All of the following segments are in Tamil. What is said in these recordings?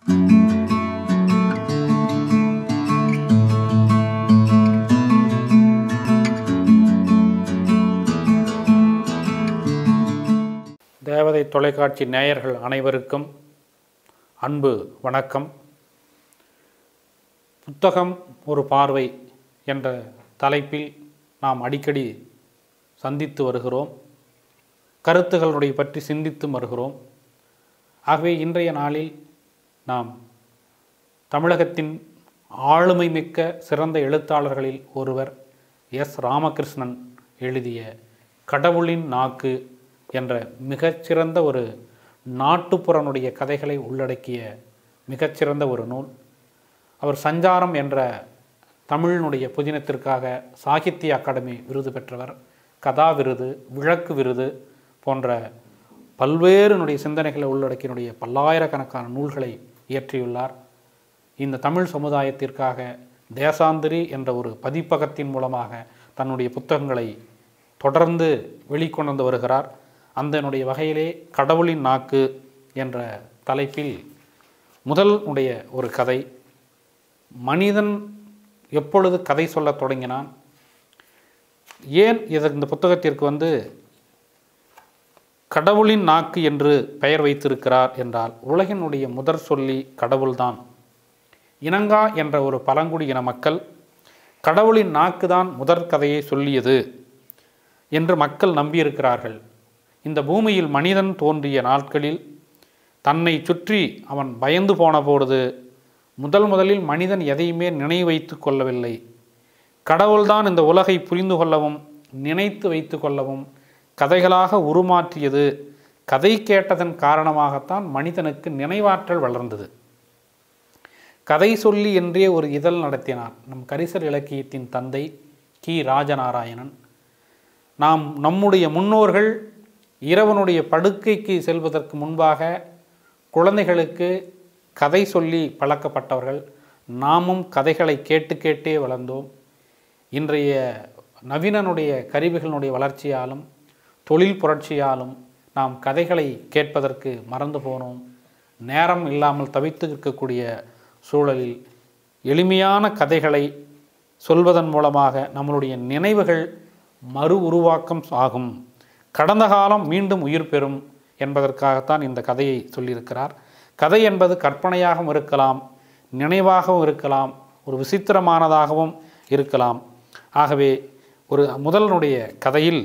தேவதை தொலைக்காட்சி நேயர்கள் அனைவருக்கும் அன்பு வணக்கம் புத்தகம் ஒரு பார்வை என்ற தலைப்பில் நாம் அடிக்கடி சந்தித்து வருகிறோம் கருத்துகளுடைய பற்றி சிந்தித்தும் வருகிறோம் ஆகவே இன்றைய நாளில் நாம் தமிழகத்தின் ஆளுமை மிக்க சிறந்த எழுத்தாளர்களில் ஒருவர் எஸ் ராமகிருஷ்ணன் எழுதிய கடவுளின் நாக்கு என்ற மிகச்சிறந்த ஒரு நாட்டுப்புறனுடைய கதைகளை உள்ளடக்கிய மிகச்சிறந்த ஒரு நூல் அவர் சஞ்சாரம் என்ற தமிழினுடைய புதினத்திற்காக சாகித்ய அகாடமி விருது பெற்றவர் கதா விருது விளக்கு விருது போன்ற பல்வேறுனுடைய சிந்தனைகளை உள்ளடக்கினுடைய பல்லாயிரக்கணக்கான நூல்களை இயற்றியுள்ளார் இந்த தமிழ் சமுதாயத்திற்காக தேசாந்திரி என்ற ஒரு பதிப்பகத்தின் மூலமாக தன்னுடைய புத்தகங்களை தொடர்ந்து வெளிக்கொண்டு வருகிறார் அந்தனுடைய வகையிலே கடவுளின் நாக்கு என்ற தலைப்பில் முதல் உடைய ஒரு கதை மனிதன் எப்பொழுது கதை சொல்லத் தொடங்கினான் ஏன் இது இந்த புத்தகத்திற்கு வந்து கடவுளின் நாக்கு என்று பெயர் வைத்திருக்கிறார் என்றால் உலகினுடைய முதற் சொல்லி கடவுள்தான் இனங்கா என்ற ஒரு பழங்குடி இன மக்கள் கடவுளின் நாக்குதான் முதற் கதையை சொல்லியது என்று மக்கள் நம்பியிருக்கிறார்கள் இந்த பூமியில் மனிதன் தோன்றிய நாட்களில் தன்னை சுற்றி அவன் பயந்து போன பொழுது முதல் முதலில் மனிதன் எதையுமே நினைவு வைத்து கொள்ளவில்லை கடவுள்தான் இந்த உலகை புரிந்து கொள்ளவும் நினைத்து வைத்து கொள்ளவும் கதைகளாக உருமாற்றியது கதை கேட்டதன் காரணமாகத்தான் மனிதனுக்கு நினைவாற்றல் வளர்ந்தது கதை சொல்லி என்றே ஒரு இதழ் நடத்தினார் நம் கரிசல் இலக்கியத்தின் தந்தை கி ராஜநாராயணன் நாம் நம்முடைய முன்னோர்கள் இரவனுடைய படுக்கைக்கு செல்வதற்கு முன்பாக குழந்தைகளுக்கு கதை சொல்லி பழக்கப்பட்டவர்கள் நாமும் கதைகளை கேட்டு கேட்டே வளர்ந்தோம் இன்றைய நவீனனுடைய கருவிகளினுடைய வளர்ச்சியாலும் தொழில் புரட்சியாலும் நாம் கதைகளை கேட்பதற்கு மறந்து போனோம் நேரம் இல்லாமல் தவித்து இருக்கக்கூடிய சூழலில் எளிமையான கதைகளை சொல்வதன் மூலமாக நம்மளுடைய நினைவுகள் மறு உருவாக்கம் ஆகும் கடந்த காலம் மீண்டும் உயிர் பெறும் என்பதற்காகத்தான் இந்த கதையை சொல்லியிருக்கிறார் கதை என்பது கற்பனையாகவும் இருக்கலாம் நினைவாகவும் இருக்கலாம் ஒரு விசித்திரமானதாகவும் இருக்கலாம் ஆகவே ஒரு முதலனுடைய கதையில்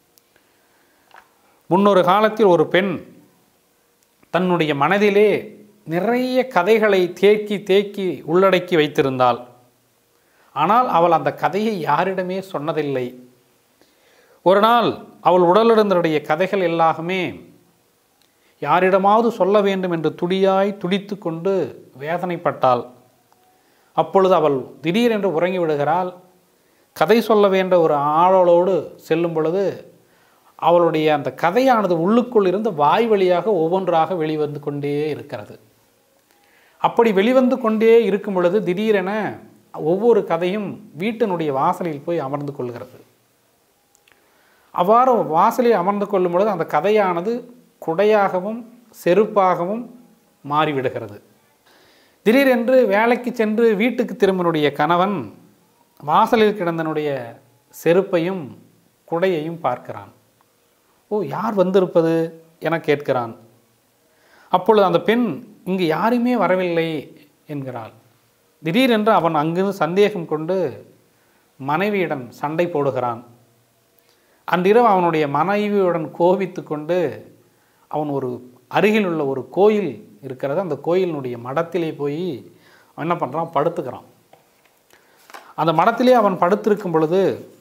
முன்னொரு காலத்தில் ஒரு பெண் தன்னுடைய மனதிலே நிறைய கதைகளை தேக்கி தேக்கி உள்ளடக்கி வைத்திருந்தாள் ஆனால் அவள் அந்த கதையை யாரிடமே சொன்னதில்லை ஒரு நாள் அவள் உடலிருந்தனுடைய கதைகள் எல்லாமே யாரிடமாவது சொல்ல வேண்டும் என்று துடியாய் துடித்து கொண்டு வேதனைப்பட்டாள் அப்பொழுது அவள் திடீரென்று உறங்கி விடுகிறாள் கதை சொல்ல வேண்ட ஒரு ஆளோடு செல்லும் பொழுது அவளுடைய அந்த கதையானது உள்ளுக்குள் இருந்து வாய் வழியாக ஒவ்வொன்றாக வெளிவந்து கொண்டே இருக்கிறது அப்படி வெளிவந்து கொண்டே இருக்கும் பொழுது திடீரென ஒவ்வொரு கதையும் வீட்டினுடைய வாசலில் போய் அமர்ந்து கொள்கிறது அவ்வாறு வாசலில் அமர்ந்து கொள்ளும் பொழுது அந்த கதையானது குடையாகவும் செருப்பாகவும் மாறிவிடுகிறது திடீரென்று வேலைக்கு சென்று வீட்டுக்கு திரும்பினுடைய கணவன் வாசலில் கிடந்தனுடைய செருப்பையும் குடையையும் பார்க்கிறான் ஓ யார் வந்திருப்பது என கேட்கிறான் அப்பொழுது அந்த பெண் இங்கு யாருமே வரவில்லை என்கிறாள் திடீரென்று அவன் அங்கிருந்து சந்தேகம் கொண்டு மனைவியிடம் சண்டை போடுகிறான் அன்றிரவு அவனுடைய மனைவியுடன் கோபித்து கொண்டு அவன் ஒரு அருகில் உள்ள ஒரு கோயில் இருக்கிறது அந்த கோயிலினுடைய மடத்திலே போய் அவன் என்ன பண்ணுறான் படுத்துக்கிறான் அந்த மடத்திலே அவன் படுத்திருக்கும் பொழுது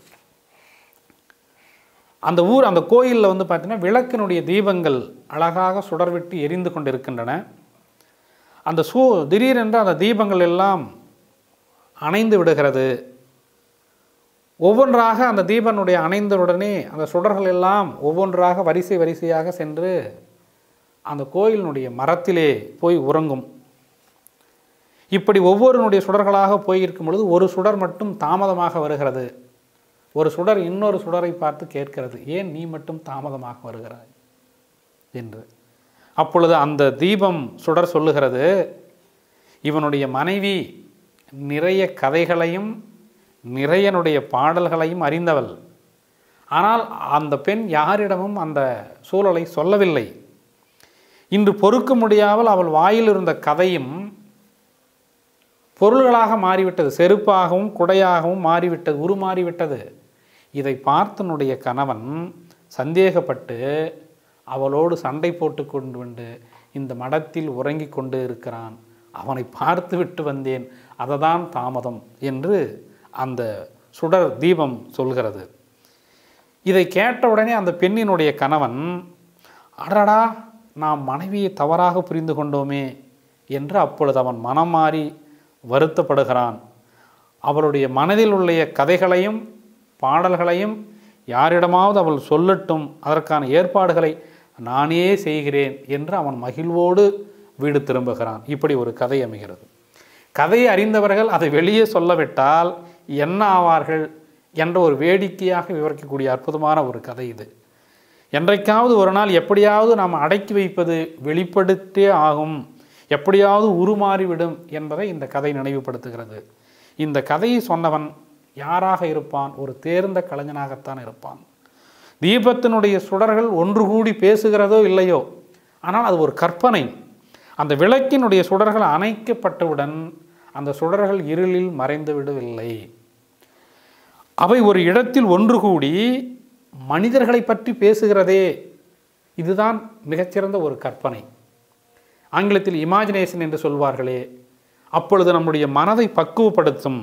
அந்த ஊர் அந்த கோயிலில் வந்து பார்த்தீங்கன்னா விளக்கினுடைய தீபங்கள் அழகாக சுடர்விட்டு எரிந்து கொண்டிருக்கின்றன அந்த சூ திடீரென்று அந்த தீபங்கள் எல்லாம் அணைந்து விடுகிறது ஒவ்வொன்றாக அந்த தீபனுடைய அணைந்தவுடனே அந்த சுடர்கள் எல்லாம் ஒவ்வொன்றாக வரிசை வரிசையாக சென்று அந்த கோயிலினுடைய மரத்திலே போய் உறங்கும் இப்படி ஒவ்வொருனுடைய சுடர்களாக போயிருக்கும் பொழுது ஒரு சுடர் மட்டும் தாமதமாக வருகிறது ஒரு சுடர் இன்னொரு சுடரை பார்த்து கேட்கிறது ஏன் நீ மட்டும் தாமதமாக வருகிறாய் என்று அப்பொழுது அந்த தீபம் சுடர் சொல்லுகிறது இவனுடைய மனைவி நிறைய கதைகளையும் நிறையனுடைய பாடல்களையும் அறிந்தவள் ஆனால் அந்த பெண் யாரிடமும் அந்த சூழலை சொல்லவில்லை இன்று பொறுக்க முடியாமல் அவள் வாயில் இருந்த கதையும் பொருள்களாக மாறிவிட்டது செருப்பாகவும் குடையாகவும் மாறிவிட்டது உருமாறிவிட்டது இதை பார்த்தனுடைய கணவன் சந்தேகப்பட்டு அவளோடு சண்டை போட்டு கொண்டு வந்து இந்த மடத்தில் உறங்கிக் கொண்டு இருக்கிறான் அவனை பார்த்து விட்டு வந்தேன் அததான் தாமதம் என்று அந்த சுடர் தீபம் சொல்கிறது இதை கேட்ட உடனே அந்த பெண்ணினுடைய கணவன் அடடா நாம் மனைவியை தவறாக புரிந்து கொண்டோமே என்று அப்பொழுது அவன் மனம் மாறி வருத்தப்படுகிறான் அவளுடைய மனதில் உள்ள கதைகளையும் பாடல்களையும் யாரிடமாவது அவள் சொல்லட்டும் அதற்கான ஏற்பாடுகளை நானே செய்கிறேன் என்று அவன் மகிழ்வோடு வீடு திரும்புகிறான் இப்படி ஒரு கதை அமைகிறது கதையை அறிந்தவர்கள் அதை வெளியே சொல்லவிட்டால் என்ன ஆவார்கள் என்ற ஒரு வேடிக்கையாக விவரிக்கக்கூடிய அற்புதமான ஒரு கதை இது என்றைக்காவது ஒரு நாள் எப்படியாவது நாம் அடக்கி வைப்பது வெளிப்படுத்தே ஆகும் எப்படியாவது உருமாறிவிடும் என்பதை இந்த கதை நினைவுபடுத்துகிறது இந்த கதையை சொன்னவன் யாராக இருப்பான் ஒரு தேர்ந்த கலைஞனாகத்தான் இருப்பான் தீபத்தினுடைய சுடர்கள் ஒன்று கூடி பேசுகிறதோ இல்லையோ ஆனால் அது ஒரு கற்பனை அந்த விளக்கினுடைய சுடர்கள் அணைக்கப்பட்டவுடன் அந்த சுடர்கள் இருளில் மறைந்து விடவில்லை அவை ஒரு இடத்தில் ஒன்று கூடி மனிதர்களை பற்றி பேசுகிறதே இதுதான் மிகச்சிறந்த ஒரு கற்பனை ஆங்கிலத்தில் இமேஜினேஷன் என்று சொல்வார்களே அப்பொழுது நம்முடைய மனதை பக்குவப்படுத்தும்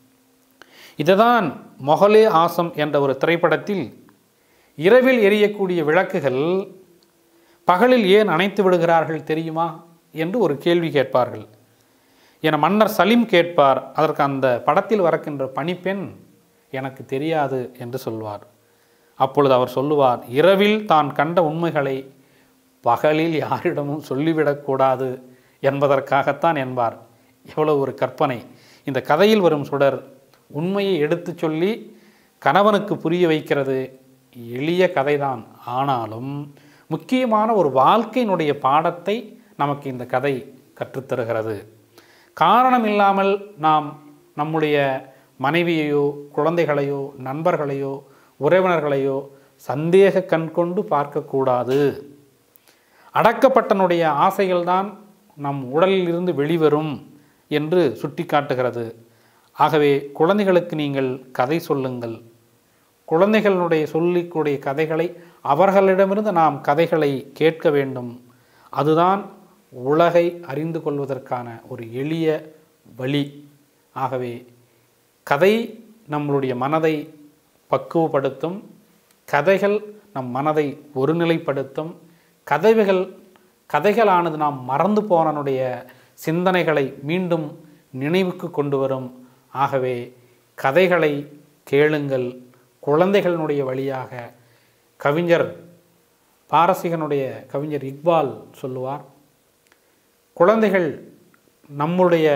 இதுதான் மொஹலே ஆசம் என்ற ஒரு திரைப்படத்தில் இரவில் எரியக்கூடிய விளக்குகள் பகலில் ஏன் அணைத்து விடுகிறார்கள் தெரியுமா என்று ஒரு கேள்வி கேட்பார்கள் என மன்னர் சலீம் கேட்பார் அதற்கு அந்த படத்தில் வரக்கின்ற பணிப்பெண் எனக்கு தெரியாது என்று சொல்வார் அப்பொழுது அவர் சொல்லுவார் இரவில் தான் கண்ட உண்மைகளை பகலில் யாரிடமும் சொல்லிவிடக்கூடாது என்பதற்காகத்தான் என்பார் எவ்வளவு ஒரு கற்பனை இந்த கதையில் வரும் சுடர் உண்மையை எடுத்துச் சொல்லி கணவனுக்கு புரிய வைக்கிறது எளிய கதைதான் ஆனாலும் முக்கியமான ஒரு வாழ்க்கையினுடைய பாடத்தை நமக்கு இந்த கதை கற்றுத்தருகிறது காரணம் இல்லாமல் நாம் நம்முடைய மனைவியையோ குழந்தைகளையோ நண்பர்களையோ உறவினர்களையோ சந்தேக கண் கொண்டு பார்க்கக்கூடாது அடக்கப்பட்டனுடைய ஆசைகள்தான் நம் உடலில் இருந்து வெளிவரும் என்று சுட்டிக்காட்டுகிறது ஆகவே குழந்தைகளுக்கு நீங்கள் கதை சொல்லுங்கள் குழந்தைகளுடைய சொல்லிக்கூடிய கதைகளை அவர்களிடமிருந்து நாம் கதைகளை கேட்க வேண்டும் அதுதான் உலகை அறிந்து கொள்வதற்கான ஒரு எளிய வழி ஆகவே கதை நம்மளுடைய மனதை பக்குவப்படுத்தும் கதைகள் நம் மனதை ஒருநிலைப்படுத்தும் கதைகள் கதைகளானது நாம் மறந்து போனனுடைய சிந்தனைகளை மீண்டும் நினைவுக்கு கொண்டு வரும் ஆகவே கதைகளை கேளுங்கள் குழந்தைகளினுடைய வழியாக கவிஞர் பாரசீகனுடைய கவிஞர் இக்பால் சொல்லுவார் குழந்தைகள் நம்முடைய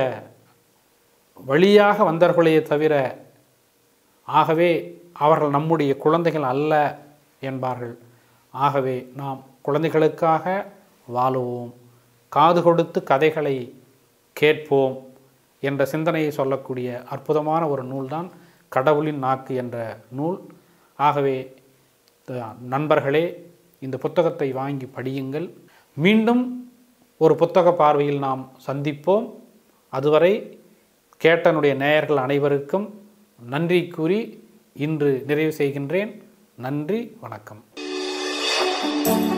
வழியாக வந்தார்களே தவிர ஆகவே அவர்கள் நம்முடைய குழந்தைகள் அல்ல என்பார்கள் ஆகவே நாம் குழந்தைகளுக்காக வாழுவோம் காது கொடுத்து கதைகளை கேட்போம் என்ற சிந்தனையை சொல்லக்கூடிய அற்புதமான ஒரு நூல்தான் கடவுளின் நாக்கு என்ற நூல் ஆகவே த- நண்பர்களே இந்த புத்தகத்தை வாங்கி படியுங்கள் மீண்டும் ஒரு புத்தக பார்வையில் நாம் சந்திப்போம் அதுவரை கேட்டனுடைய நேயர்கள் அனைவருக்கும் நன்றி கூறி இன்று நிறைவு செய்கின்றேன் நன்றி வணக்கம்